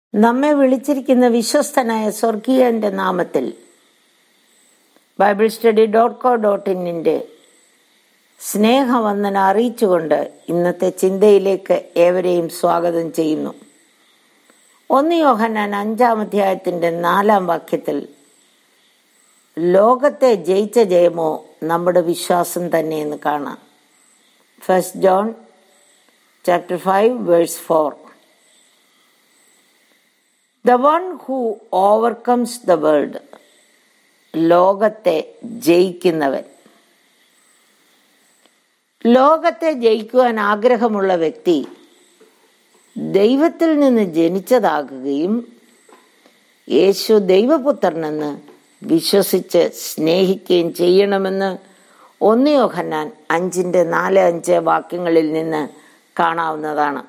നമ്മെ വിളിച്ചിരിക്കുന്ന വിശ്വസ്തനായ സ്വർഗീയന്റെ നാമത്തിൽ Bible study dot co dot ഇന്നിൻ്റെ സ്നേഹവന്ദന അറിയിച്ചുകൊണ്ട് ഇന്നത്തെ ചിന്തയിലേക്ക് ഏവരെയും സ്വാഗതം ചെയ്യുന്നു ഒന്ന് യോഹന്നാൻ അഞ്ചാം അധ്യായത്തിൻ്റെ നാലാം വാക്യത്തിൽ ലോകത്തെ ജയിച്ച ജയമോ നമ്മുടെ വിശ്വാസം തന്നെയെന്ന് കാണാം first John chapter five verse four the one who overcomes the world ലോകത്തെ ജയിക്കുന്നവൻ ലോകത്തെ ജയിക്കുവാൻ ആഗ്രഹമുള്ള വ്യക്തി ദൈവത്തിൽ നിന്ന് ജനിച്ചതാകുകയും യേശു ദൈവപുത്രനെന്ന് വിശ്വസിച്ച് സ്നേഹിക്കുകയും ചെയ്യണമെന്ന് ഒന്ന് യോഹന്നാൻ അഞ്ചിന്റെ നാല് അഞ്ച് വാക്യങ്ങളിൽ നിന്ന് കാണാവുന്നതാണ്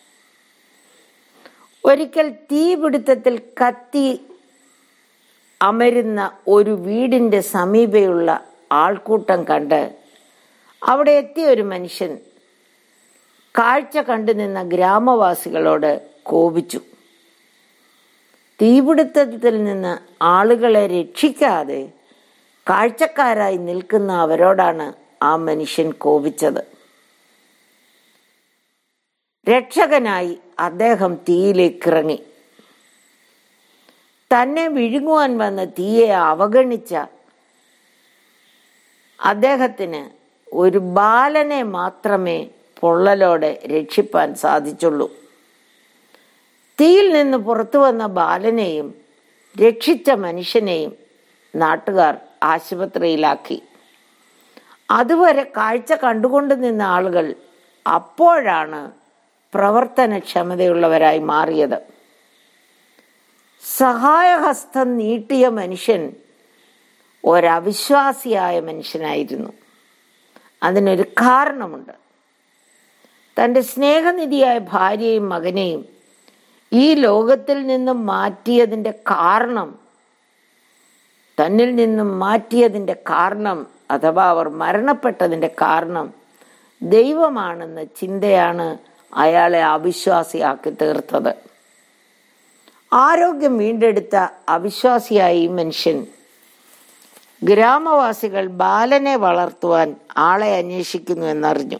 ഒരിക്കൽ തീപിടുത്തത്തിൽ കത്തി അമരുന്ന ഒരു വീടിന്റെ സമീപയുള്ള ആൾക്കൂട്ടം കണ്ട് അവിടെ എത്തിയ ഒരു മനുഷ്യൻ കാഴ്ച കണ്ടു നിന്ന ഗ്രാമവാസികളോട് കോപിച്ചു തീപിടുത്തത്തിൽ നിന്ന് ആളുകളെ രക്ഷിക്കാതെ കാഴ്ചക്കാരായി നിൽക്കുന്ന അവരോടാണ് ആ മനുഷ്യൻ കോപിച്ചത് രക്ഷകനായി അദ്ദേഹം തീയിലേക്ക് ഇറങ്ങി തന്നെ വിഴുങ്ങുവാൻ വന്ന തീയെ അവഗണിച്ച അദ്ദേഹത്തിന് ഒരു ബാലനെ മാത്രമേ പൊള്ളലോടെ രക്ഷിപ്പാൻ സാധിച്ചുള്ളൂ തീയിൽ നിന്ന് പുറത്തു വന്ന ബാലനെയും രക്ഷിച്ച മനുഷ്യനെയും നാട്ടുകാർ ആശുപത്രിയിലാക്കി അതുവരെ കാഴ്ച കണ്ടുകൊണ്ട് നിന്ന ആളുകൾ അപ്പോഴാണ് പ്രവർത്തനക്ഷമതയുള്ളവരായി മാറിയത് സഹായഹസ്തം നീട്ടിയ മനുഷ്യൻ ഒരവിശ്വാസിയായ മനുഷ്യനായിരുന്നു അതിനൊരു കാരണമുണ്ട് തൻ്റെ സ്നേഹനിധിയായ ഭാര്യയും മകനെയും ഈ ലോകത്തിൽ നിന്നും മാറ്റിയതിൻ്റെ കാരണം തന്നിൽ നിന്നും മാറ്റിയതിൻ്റെ കാരണം അഥവാ അവർ മരണപ്പെട്ടതിൻ്റെ കാരണം ദൈവമാണെന്ന ചിന്തയാണ് അയാളെ അവിശ്വാസിയാക്കി തീർത്തത് ആരോഗ്യം വീണ്ടെടുത്ത അവിശ്വാസിയായ ഈ മനുഷ്യൻ ഗ്രാമവാസികൾ ബാലനെ വളർത്തുവാൻ ആളെ അന്വേഷിക്കുന്നു എന്നറിഞ്ഞു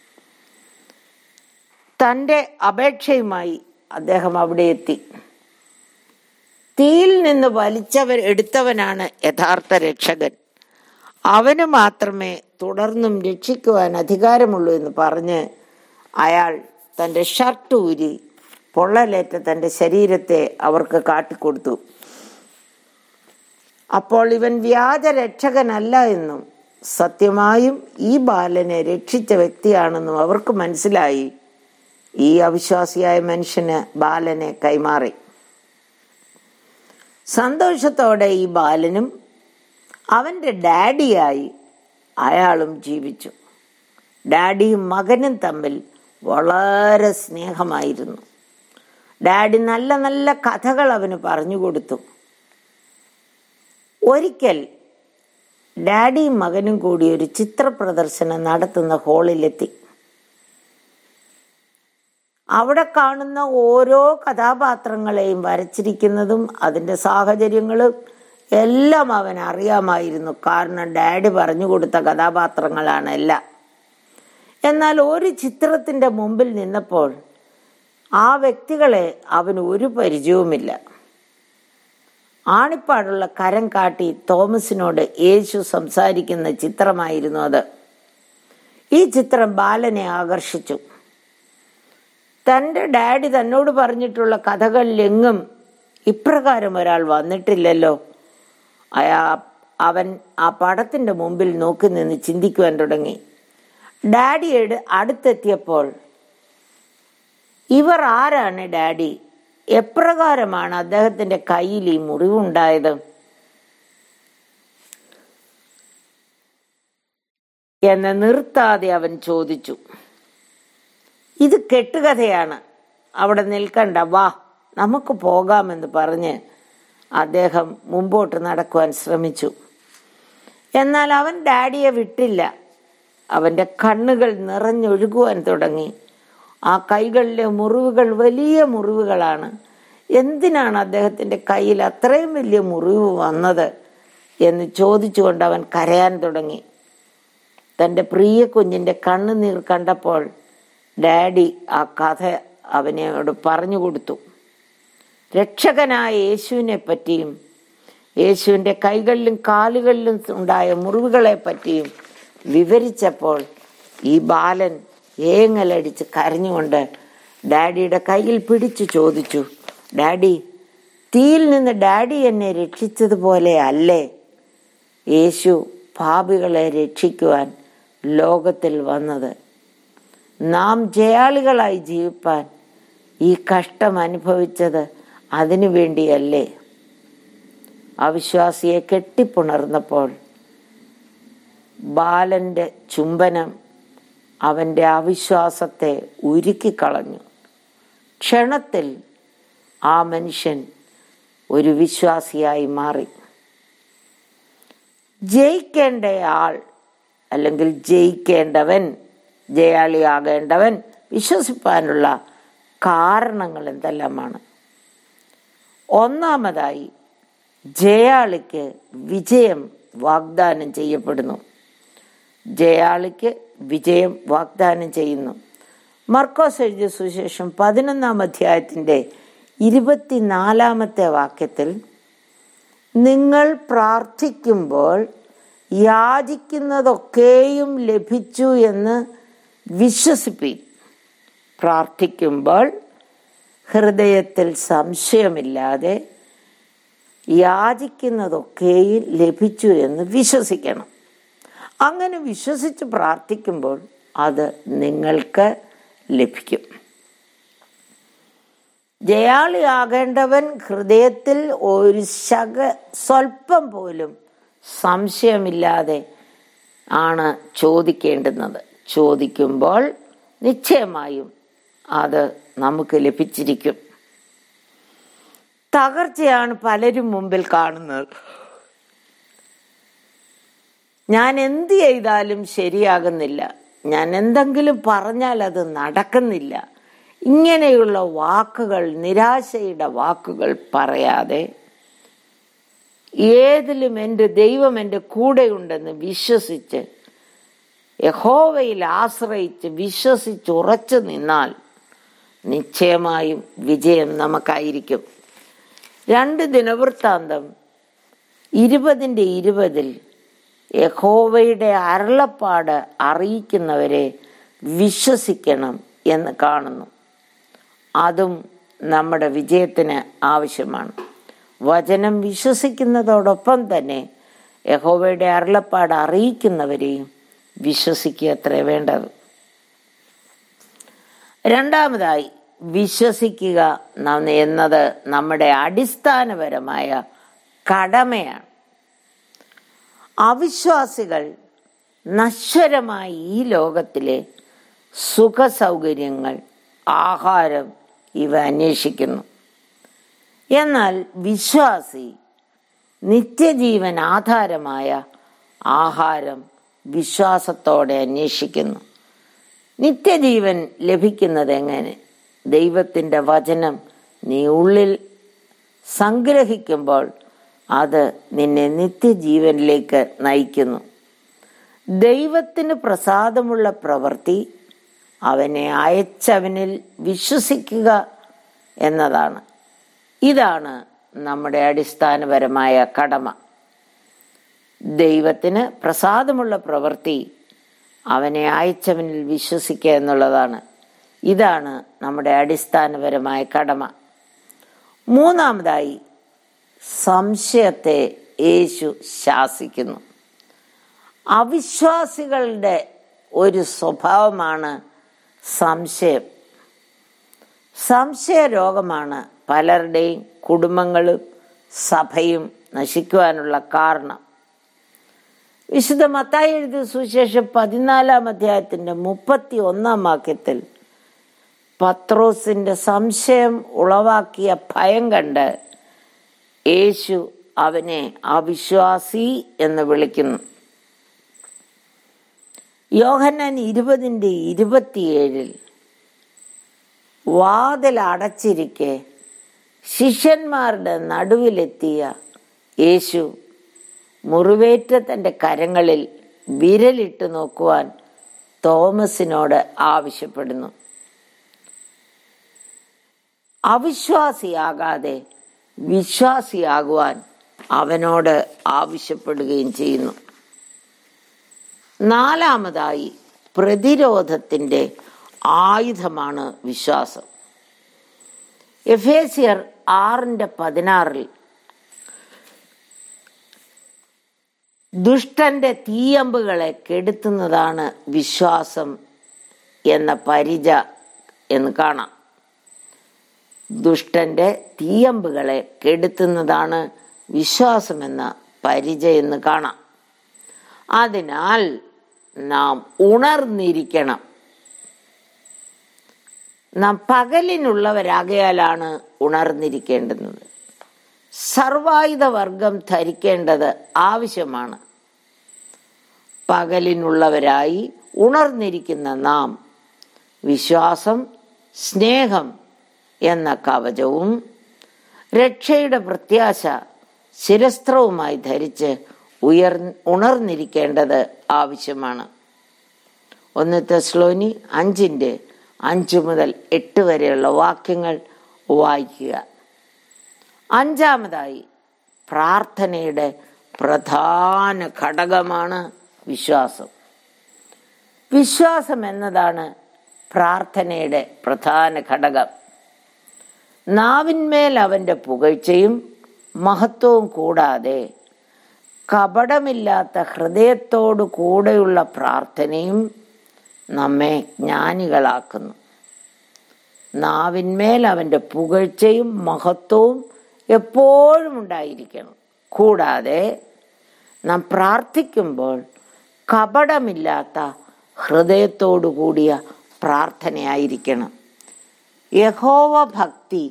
തൻ്റെ അപേക്ഷയുമായി അദ്ദേഹം അവിടെ എത്തി തീയിൽ നിന്ന് വലിച്ചവർ എടുത്തവനാണ് യഥാർത്ഥ രക്ഷകൻ അവന് മാത്രമേ തുടർന്നും രക്ഷിക്കുവാൻ അധികാരമുള്ളൂ എന്ന് പറഞ്ഞ് അയാൾ തൻ്റെ ഷർട്ട് ഊരി പൊള്ളലേറ്റ തൻ്റെ ശരീരത്തെ അവർക്ക് കാട്ടിക്കൊടുത്തു അപ്പോൾ ഇവൻ വ്യാജ രക്ഷകനല്ല എന്നും സത്യമായും ഈ ബാലനെ രക്ഷിച്ച വ്യക്തിയാണെന്നും അവർക്ക് മനസ്സിലായി ഈ അവിശ്വാസിയായ മനുഷ്യന് ബാലനെ കൈമാറി സന്തോഷത്തോടെ ഈ ബാലനും അവൻ്റെ ഡാഡിയായി അയാളും ജീവിച്ചു ഡാഡിയും മകനും തമ്മിൽ വളരെ സ്നേഹമായിരുന്നു ഡാഡി നല്ല നല്ല കഥകൾ അവന് പറഞ്ഞു കൊടുത്തു ഒരിക്കൽ ഡാഡിയും മകനും കൂടി ഒരു ചിത്ര പ്രദർശനം നടത്തുന്ന ഹാളിലെത്തി അവിടെ കാണുന്ന ഓരോ കഥാപാത്രങ്ങളെയും വരച്ചിരിക്കുന്നതും അതിൻ്റെ സാഹചര്യങ്ങളും എല്ലാം അവൻ അറിയാമായിരുന്നു കാരണം ഡാഡി പറഞ്ഞു കൊടുത്ത കഥാപാത്രങ്ങളാണ് എല്ലാം എന്നാൽ ഒരു ചിത്രത്തിൻ്റെ മുമ്പിൽ നിന്നപ്പോൾ ആ വ്യക്തികളെ അവന് ഒരു പരിചയവുമില്ല ആണിപ്പാടുള്ള കരം കാട്ടി തോമസിനോട് യേശു സംസാരിക്കുന്ന ചിത്രമായിരുന്നു അത് ഈ ചിത്രം ബാലനെ ആകർഷിച്ചു തൻ്റെ ഡാഡി തന്നോട് പറഞ്ഞിട്ടുള്ള കഥകളിലെങ്ങും ഇപ്രകാരം ഒരാൾ വന്നിട്ടില്ലല്ലോ അയാ അവൻ ആ പടത്തിന്റെ മുമ്പിൽ നോക്കി നിന്ന് ചിന്തിക്കുവാൻ തുടങ്ങി ഡാഡിയുടെ അടുത്തെത്തിയപ്പോൾ ഇവർ ആരാണ് ഡാഡി എപ്രകാരമാണ് അദ്ദേഹത്തിന്റെ കയ്യിൽ ഈ മുറിവുണ്ടായത് എന്ന് നിർത്താതെ അവൻ ചോദിച്ചു ഇത് കെട്ടുകഥയാണ് അവിടെ നിൽക്കണ്ട വാ നമുക്ക് പോകാമെന്ന് പറഞ്ഞ് അദ്ദേഹം മുമ്പോട്ട് നടക്കുവാൻ ശ്രമിച്ചു എന്നാൽ അവൻ ഡാഡിയെ വിട്ടില്ല അവന്റെ കണ്ണുകൾ നിറഞ്ഞൊഴുകുവാൻ തുടങ്ങി ആ കൈകളിലെ മുറിവുകൾ വലിയ മുറിവുകളാണ് എന്തിനാണ് അദ്ദേഹത്തിന്റെ കയ്യിൽ അത്രയും വലിയ മുറിവ് വന്നത് എന്ന് ചോദിച്ചുകൊണ്ട് അവൻ കരയാൻ തുടങ്ങി തന്റെ പ്രിയ കുഞ്ഞിന്റെ കണ്ണുനീർ കണ്ടപ്പോൾ ഡാഡി ആ കഥ അവനോട് പറഞ്ഞു കൊടുത്തു രക്ഷകനായ യേശുവിനെ പറ്റിയും യേശുവിൻ്റെ കൈകളിലും കാലുകളിലും ഉണ്ടായ മുറിവുകളെ പറ്റിയും വിവരിച്ചപ്പോൾ ഈ ബാലൻ ഏങ്ങലടിച്ച് കരഞ്ഞുകൊണ്ട് ഡാഡിയുടെ കയ്യിൽ പിടിച്ചു ചോദിച്ചു ഡാഡി തീയിൽ നിന്ന് ഡാഡി എന്നെ രക്ഷിച്ചതുപോലെ അല്ലേ യേശു പാപികളെ രക്ഷിക്കുവാൻ ലോകത്തിൽ വന്നത് നാം ജയാളികളായി ജീവിപ്പാൻ ഈ കഷ്ടം അനുഭവിച്ചത് അതിനു വേണ്ടിയല്ലേ അവിശ്വാസിയെ കെട്ടിപ്പുണർന്നപ്പോൾ ബാലന്റെ ചുംബനം അവന്റെ അവിശ്വാസത്തെ ഉരുക്കിക്കളഞ്ഞു ക്ഷണത്തിൽ ആ മനുഷ്യൻ ഒരു വിശ്വാസിയായി മാറി ജയിക്കേണ്ട ആൾ അല്ലെങ്കിൽ ജയിക്കേണ്ടവൻ ജയാളിയാകേണ്ടവൻ വിശ്വസിപ്പാനുള്ള കാരണങ്ങൾ എന്തെല്ലാമാണ് ഒന്നാമതായി ജയാളിക്ക് വിജയം വാഗ്ദാനം ചെയ്യപ്പെടുന്നു ജയാളിക്ക് വിജയം വാഗ്ദാനം ചെയ്യുന്നു മർക്കോസ് എഴുതിയ സുശേഷം പതിനൊന്നാം അധ്യായത്തിന്റെ ഇരുപത്തിനാലാമത്തെ വാക്യത്തിൽ നിങ്ങൾ പ്രാർത്ഥിക്കുമ്പോൾ യാചിക്കുന്നതൊക്കെയും ലഭിച്ചു എന്ന് വിശ്വസിപ്പീൻ പ്രാർത്ഥിക്കുമ്പോൾ ഹൃദയത്തിൽ സംശയമില്ലാതെ യാചിക്കുന്നതൊക്കെയും ലഭിച്ചു എന്ന് വിശ്വസിക്കണം അങ്ങനെ വിശ്വസിച്ച് പ്രാർത്ഥിക്കുമ്പോൾ അത് നിങ്ങൾക്ക് ലഭിക്കും ജയാളിയാകേണ്ടവൻ ഹൃദയത്തിൽ ഒരു ശക സ്വല്പം പോലും സംശയമില്ലാതെ ആണ് ചോദിക്കേണ്ടുന്നത് ചോദിക്കുമ്പോൾ നിശ്ചയമായും അത് നമുക്ക് ലഭിച്ചിരിക്കും തകർച്ചയാണ് പലരും മുമ്പിൽ കാണുന്നത് ഞാൻ എന്ത് ചെയ്താലും ശരിയാകുന്നില്ല ഞാൻ എന്തെങ്കിലും പറഞ്ഞാൽ അത് നടക്കുന്നില്ല ഇങ്ങനെയുള്ള വാക്കുകൾ നിരാശയുടെ വാക്കുകൾ പറയാതെ ഏതിലും എൻ്റെ ദൈവം എൻ്റെ കൂടെയുണ്ടെന്ന് വിശ്വസിച്ച് യഹോവയിൽ ആശ്രയിച്ച് വിശ്വസിച്ച് ഉറച്ചു നിന്നാൽ നിശ്ചയമായും വിജയം നമുക്കായിരിക്കും രണ്ട് ദിനവൃത്താന്തം ഇരുപതിൻ്റെ ഇരുപതിൽ യഹോവയുടെ അരുളപ്പാട് അറിയിക്കുന്നവരെ വിശ്വസിക്കണം എന്ന് കാണുന്നു അതും നമ്മുടെ വിജയത്തിന് ആവശ്യമാണ് വചനം വിശ്വസിക്കുന്നതോടൊപ്പം തന്നെ യഹോവയുടെ അരുളപ്പാട് അറിയിക്കുന്നവരെയും വിശ്വസിക്കുക അത്ര വേണ്ടത് രണ്ടാമതായി വിശ്വസിക്കുക എന്നത് നമ്മുടെ അടിസ്ഥാനപരമായ കടമയാണ് അവിശ്വാസികൾ നശ്വരമായ ഈ ലോകത്തിലെ സുഖ സൗകര്യങ്ങൾ ആഹാരം ഇവ അന്വേഷിക്കുന്നു എന്നാൽ വിശ്വാസി നിത്യജീവൻ ആധാരമായ ആഹാരം വിശ്വാസത്തോടെ അന്വേഷിക്കുന്നു നിത്യജീവൻ ലഭിക്കുന്നത് എങ്ങനെ ദൈവത്തിൻ്റെ വചനം നീ ഉള്ളിൽ സംഗ്രഹിക്കുമ്പോൾ അത് നിന്നെ നിത്യജീവനിലേക്ക് നയിക്കുന്നു ദൈവത്തിന് പ്രസാദമുള്ള പ്രവൃത്തി അവനെ അയച്ചവനിൽ വിശ്വസിക്കുക എന്നതാണ് ഇതാണ് നമ്മുടെ അടിസ്ഥാനപരമായ കടമ ദൈവത്തിന് പ്രസാദമുള്ള പ്രവൃത്തി അവനെ അയച്ചവനിൽ വിശ്വസിക്കുക എന്നുള്ളതാണ് ഇതാണ് നമ്മുടെ അടിസ്ഥാനപരമായ കടമ മൂന്നാമതായി സംശയത്തെ യേശു ശാസിക്കുന്നു അവിശ്വാസികളുടെ ഒരു സ്വഭാവമാണ് സംശയം സംശയ രോഗമാണ് പലരുടെയും കുടുംബങ്ങളും സഭയും നശിക്കുവാനുള്ള കാരണം വിശുദ്ധ മത്തായി എഴുതിയ സുശേഷം പതിനാലാം അധ്യായത്തിന്റെ മുപ്പത്തി ഒന്നാം വാക്യത്തിൽ പത്രോസിന്റെ സംശയം ഉളവാക്കിയ ഭയം കണ്ട് യേശു അവനെ അവിശ്വാസി എന്ന് വിളിക്കുന്നു യോഹന്നാൻ ഇരുപതിൻ്റെ ഇരുപത്തിയേഴിൽ വാതിൽ അടച്ചിരിക്കെ ശിഷ്യന്മാരുടെ നടുവിലെത്തിയ യേശു മുറിവേറ്റ തൻ്റെ കരങ്ങളിൽ വിരലിട്ട് നോക്കുവാൻ തോമസിനോട് ആവശ്യപ്പെടുന്നു അവിശ്വാസിയാകാതെ വിശ്വാസിയാകുവാൻ അവനോട് ആവശ്യപ്പെടുകയും ചെയ്യുന്നു നാലാമതായി പ്രതിരോധത്തിൻ്റെ ആയുധമാണ് വിശ്വാസം എഫേസിയർ ആറിന്റെ പതിനാറിൽ ദുഷ്ടന്റെ തീയമ്പുകളെ കെടുത്തുന്നതാണ് വിശ്വാസം എന്ന പരിച എന്ന് കാണാം ദുഷ്ടന്റെ തീയമ്പുകളെ കെടുത്തുന്നതാണ് വിശ്വാസമെന്ന പരിച എന്ന് കാണാം അതിനാൽ നാം ഉണർന്നിരിക്കണം നാം പകലിനുള്ളവരാകയാലാണ് ഉണർന്നിരിക്കേണ്ടുന്നത് സർവായുധ വർഗം ധരിക്കേണ്ടത് ആവശ്യമാണ് പകലിനുള്ളവരായി ഉണർന്നിരിക്കുന്ന നാം വിശ്വാസം സ്നേഹം എന്ന കവചവും രക്ഷയുടെ പ്രത്യാശ ശിരസ്ത്രവുമായി ധരിച്ച് ഉയർ ഉണർന്നിരിക്കേണ്ടത് ആവശ്യമാണ് ഒന്ന് തെസ്ലോനി അഞ്ചിൻ്റെ അഞ്ചു മുതൽ എട്ട് വരെയുള്ള വാക്യങ്ങൾ വായിക്കുക അഞ്ചാമതായി പ്രാർത്ഥനയുടെ പ്രധാന ഘടകമാണ് വിശ്വാസം വിശ്വാസം എന്നതാണ് പ്രാർത്ഥനയുടെ പ്രധാന ഘടകം നാവിന്മേൽ അവന്റെ പുകഴ്ചയും മഹത്വവും കൂടാതെ കപടമില്ലാത്ത ഹൃദയത്തോടു കൂടെയുള്ള പ്രാർത്ഥനയും നമ്മെ ജ്ഞാനികളാക്കുന്നു നാവിന്മേൽ അവന്റെ പുകഴ്ചയും മഹത്വവും എപ്പോഴും ഉണ്ടായിരിക്കണം കൂടാതെ നാം പ്രാർത്ഥിക്കുമ്പോൾ കപടമില്ലാത്ത ഹൃദയത്തോടു കൂടിയ പ്രാർത്ഥനയായിരിക്കണം യഹോവ ഭക്തി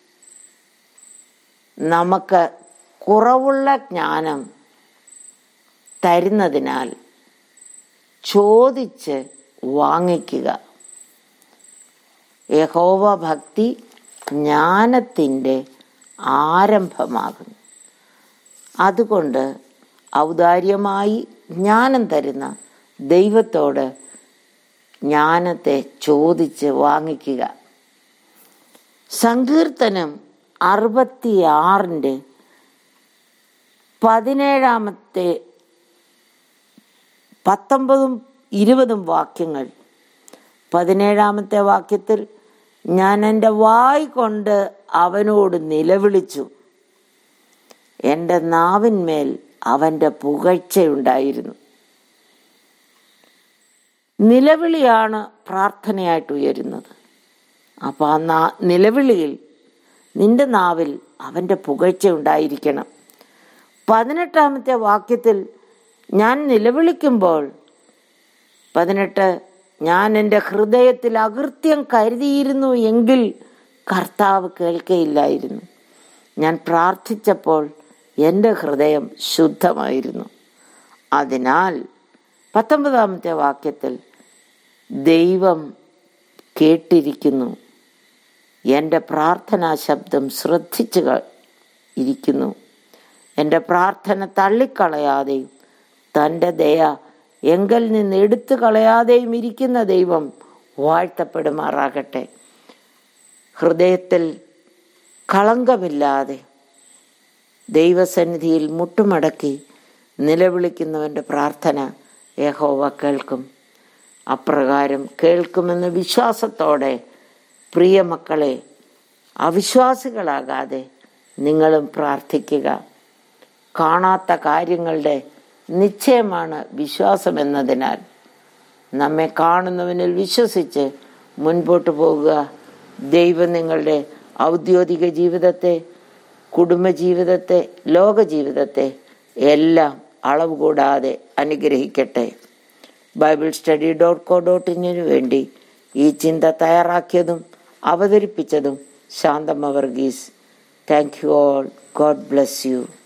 നമുക്ക് കുറവുള്ള ജ്ഞാനം തരുന്നതിനാൽ ചോദിച്ച് വാങ്ങിക്കുക യഹോവ ഭക്തി ജ്ഞാനത്തിൻ്റെ ആരംഭമാകുന്നു അതുകൊണ്ട് ഔദാര്യമായി ജ്ഞാനം തരുന്ന ദൈവത്തോട് ജ്ഞാനത്തെ ചോദിച്ച് വാങ്ങിക്കുക സങ്കീർത്തനം അറുപത്തിയാറിൻ്റെ പതിനേഴാമത്തെ പത്തൊമ്പതും ഇരുപതും വാക്യങ്ങൾ പതിനേഴാമത്തെ വാക്യത്തിൽ ഞാൻ എൻ്റെ വായ് കൊണ്ട് അവനോട് നിലവിളിച്ചു എൻ്റെ നാവിന്മേൽ അവൻ്റെ പുകഴ്ചയുണ്ടായിരുന്നു നിലവിളിയാണ് പ്രാർത്ഥനയായിട്ട് ഉയരുന്നത് അപ്പോൾ ആ നാ നിലവിളിയിൽ നിന്റെ നാവിൽ അവൻ്റെ പുകഴ്ച ഉണ്ടായിരിക്കണം പതിനെട്ടാമത്തെ വാക്യത്തിൽ ഞാൻ നിലവിളിക്കുമ്പോൾ പതിനെട്ട് ഞാൻ എൻ്റെ ഹൃദയത്തിൽ അകൃത്യം കരുതിയിരുന്നു എങ്കിൽ കർത്താവ് കേൾക്കയില്ലായിരുന്നു ഞാൻ പ്രാർത്ഥിച്ചപ്പോൾ എൻ്റെ ഹൃദയം ശുദ്ധമായിരുന്നു അതിനാൽ പത്തൊമ്പതാമത്തെ വാക്യത്തിൽ ദൈവം കേട്ടിരിക്കുന്നു എൻ്റെ പ്രാർത്ഥനാ ശബ്ദം ശ്രദ്ധിച്ചു ഇരിക്കുന്നു എൻ്റെ പ്രാർത്ഥന തള്ളിക്കളയാതെയും തൻ്റെ ദയ എങ്കിൽ നിന്ന് എടുത്തു കളയാതെയും ഇരിക്കുന്ന ദൈവം വാഴ്ത്തപ്പെടുമാറാകട്ടെ ഹൃദയത്തിൽ കളങ്കമില്ലാതെ ദൈവസന്നിധിയിൽ മുട്ടുമടക്കി നിലവിളിക്കുന്നവൻ്റെ പ്രാർത്ഥന യഹോവ കേൾക്കും അപ്രകാരം കേൾക്കുമെന്ന വിശ്വാസത്തോടെ പ്രിയ മക്കളെ അവിശ്വാസികളാകാതെ നിങ്ങളും പ്രാർത്ഥിക്കുക കാണാത്ത കാര്യങ്ങളുടെ നിശ്ചയമാണ് വിശ്വാസം എന്നതിനാൽ നമ്മെ കാണുന്നവനിൽ വിശ്വസിച്ച് മുൻപോട്ട് പോകുക ദൈവം നിങ്ങളുടെ ഔദ്യോഗിക ജീവിതത്തെ കുടുംബജീവിതത്തെ ലോകജീവിതത്തെ എല്ലാം അളവ് കൂടാതെ അനുഗ്രഹിക്കട്ടെ Bible study dot co dot ഇന്നിനു വേണ്ടി ഈ ചിന്ത തയ്യാറാക്കിയതും അവതരിപ്പിച്ചതും Shanthamma Varghese thank you all God bless U